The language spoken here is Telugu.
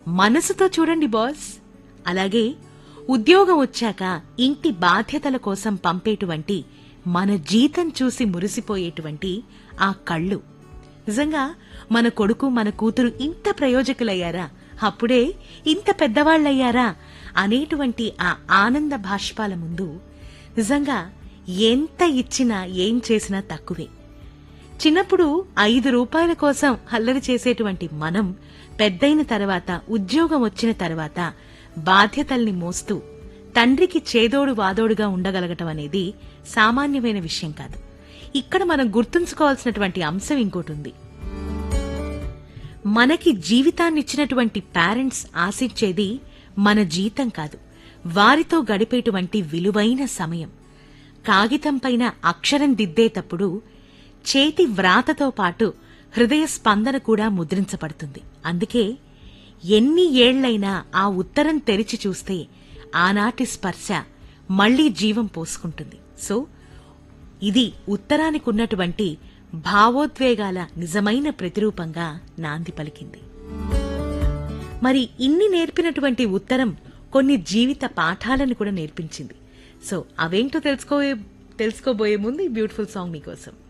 మనసుతో చూడండి బాస్ అలాగే ఉద్యోగం వచ్చాక ఇంటి బాధ్యతల కోసం పంపేటువంటి మన జీతం చూసి మురిసిపోయేటువంటి ఆ కళ్ళు నిజంగా మన కొడుకు మన కూతురు ఇంత ప్రయోజకులయ్యారా అప్పుడే ఇంత పెద్దవాళ్లయ్యారా అనేటువంటి ఆ ఆనంద భాష్పాల ముందు నిజంగా ఎంత ఇచ్చినా ఏం చేసినా తక్కువే చిన్నప్పుడు ఐదు రూపాయల కోసం అల్లరి చేసేటువంటి మనం పెద్దయిన తర్వాత ఉద్యోగం వచ్చిన తర్వాత బాధ్యతల్ని మోస్తూ తండ్రికి చేదోడు వాదోడుగా ఉండగలగటం అనేది సామాన్యమైన విషయం కాదు ఇక్కడ మనం గుర్తుంచుకోవాల్సినటువంటి అంశం ఇంకోటి ఉంది మనకి జీవితాన్నిచ్చినటువంటి పేరెంట్స్ ఆశించేది మన జీతం కాదు వారితో గడిపేటువంటి విలువైన సమయం కాగితం పైన అక్షరం దిద్దేటప్పుడు చేతి వ్రాతతో పాటు హృదయ స్పందన కూడా ముద్రించబడుతుంది అందుకే ఎన్ని ఏళ్లైనా ఆ ఉత్తరం తెరిచి చూస్తే ఆనాటి స్పర్శ మళ్లీ జీవం పోసుకుంటుంది సో ఇది ఉత్తరానికి ఉన్నటువంటి భావోద్వేగాల నిజమైన ప్రతిరూపంగా నాంది పలికింది మరి ఇన్ని నేర్పినటువంటి ఉత్తరం కొన్ని జీవిత పాఠాలను కూడా నేర్పించింది సో అవేంటో తెలుసుకోబోయే తెలుసుకోబోయే ముందు ఈ బ్యూటిఫుల్ సాంగ్ మీకోసం